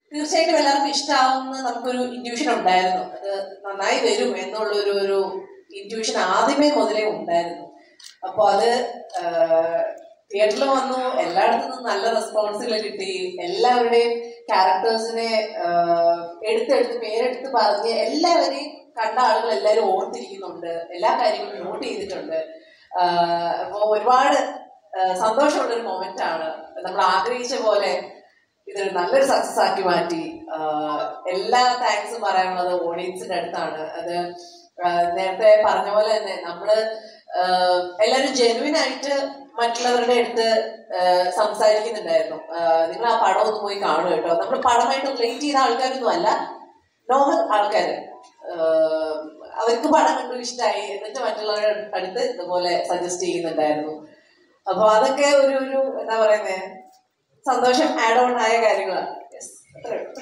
തീർച്ചയായിട്ടും എല്ലാവർക്കും ഇഷ്ടമാവുമെന്ന് നമുക്കൊരു ഇൻഡ്യൂഷൻ ഉണ്ടായിരുന്നു അത് നന്നായി വരും എന്നുള്ളൊരു ഒരു ഇൻഡ്യൂഷൻ ആദ്യമേ മുതലേ ഉണ്ടായിരുന്നു അപ്പോൾ അത് തിയേറ്ററിൽ വന്നു എല്ലായിടത്തു നിന്നും നല്ല റെസ്പോൺസുകൾ കിട്ടി എല്ലാവരുടെയും ക്യാരക്ടേഴ്സിനെ എടുത്തെടുത്ത് പേരെടുത്ത് പറഞ്ഞ് എല്ലാവരെയും കണ്ട ആളുകൾ എല്ലാവരും ഓർത്തിരിക്കുന്നുണ്ട് എല്ലാ കാര്യങ്ങളും നോട്ട് ചെയ്തിട്ടുണ്ട് അപ്പോൾ ഒരുപാട് ആഹ് സന്തോഷമുള്ള ഒരു മൊമെന്റ് ആണ് നമ്മൾ ആഗ്രഹിച്ച പോലെ ഇത് നല്ലൊരു സക്സസ് ആക്കി മാറ്റി ആഹ് എല്ലാ താങ്ക്സും പറയാനുള്ളത് ഓഡിയൻസിന്റെ അടുത്താണ് അത് ആഹ് നേരത്തെ പറഞ്ഞ പോലെ തന്നെ നമ്മള് ആഹ് എല്ലാവരും ജെനുവിൻ ആയിട്ട് മറ്റുള്ളവരുടെ അടുത്ത് ആഹ് സംസാരിക്കുന്നുണ്ടായിരുന്നു ആഹ് നിങ്ങൾ ആ പടം ഒന്ന് പോയി കാണുക കേട്ടോ നമ്മൾ പടമായിട്ട് റിലേറ്റ് ചെയ്ത ആൾക്കാരൊന്നും അല്ല നോർമൽ ആൾക്കാർ അവർക്ക് പടം കണ്ടു ഇഷ്ടമായി എന്നിട്ട് മറ്റുള്ളവരുടെ അടുത്ത് ഇതുപോലെ സജസ്റ്റ് ചെയ്യുന്നുണ്ടായിരുന്നു അപ്പൊ അതൊക്കെ ഒരു ഒരു എന്താ പറയുന്നേ സന്തോഷം ആഡ് ഓൺ ആയ കാര്യങ്ങളാണ് Yes, അത്രേ ഉള്ളൂ.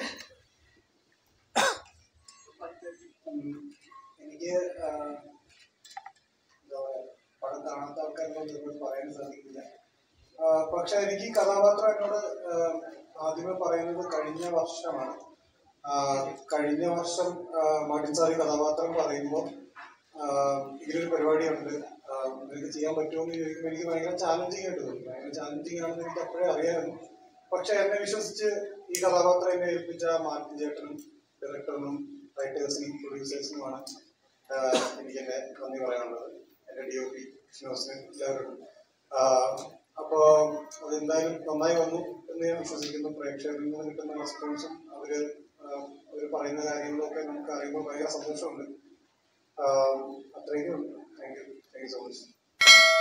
എനിക്ക് ആ, എന്താ പറയാ, പടം കാണാത്ത ആൾക്കാരോട് ഒരുപാട് പറയാൻ സാധിക്കില്ല ആ, പക്ഷെ എനിക്ക് ഈ കഥാപാത്രം എന്നോട് ആ, ആദ്യമേ പറയുന്നത് കഴിഞ്ഞ വർഷമാണ് ആ, കഴിഞ്ഞ വർഷം മാട്ടിൻസാറി കഥാപാത്രം പറയുമ്പോൾ ഇങ്ങനൊരു പരിപാടിയുണ്ട് ആ, നിനക്ക് ചെയ്യാൻ പറ്റുമോ എന്ന് ചോദിക്കുമ്പോൾ എനിക്ക് ഭയങ്കര ചാലഞ്ചിങ് ആയിട്ട് തോന്നി ഭയങ്കര ചാലഞ്ചിങ് ആണെന്ന് എനിക്ക് അപ്പോഴേ അറിയാമായിരുന്നു പക്ഷെ എന്നെ വിശ്വസിച്ച് ഈ കഥാപാത്രം എന്നെ ഏൽപ്പിച്ച മാർട്ടിൻ ചേട്ടനും ഡയറക്ടറിനും റൈറ്റേഴ്സിനും പ്രൊഡ്യൂസേഴ്സിനുമാണ് ആഹ് എനിക്ക് എന്നെ നന്ദി പറയാനുള്ളത് എൻ്റെ ഡി ഒ പി ഷിനോസിന് എല്ലാവരും അപ്പോൾ അതെന്തായാലും നന്നായി വന്നു എന്ന് ഞാൻ വിശ്വസിക്കുന്നു പ്രേക്ഷകരിൽ നിന്ന് കിട്ടുന്ന റെസ്പോൺസും അവർ അവർ പറയുന്ന കാര്യങ്ങളൊക്കെ നമുക്ക് അറിയുമ്പോൾ ഭയങ്കര സന്തോഷമുണ്ട് ആഹ് അത്രയൊക്കെ ഉള്ളൂ thank you thank you so much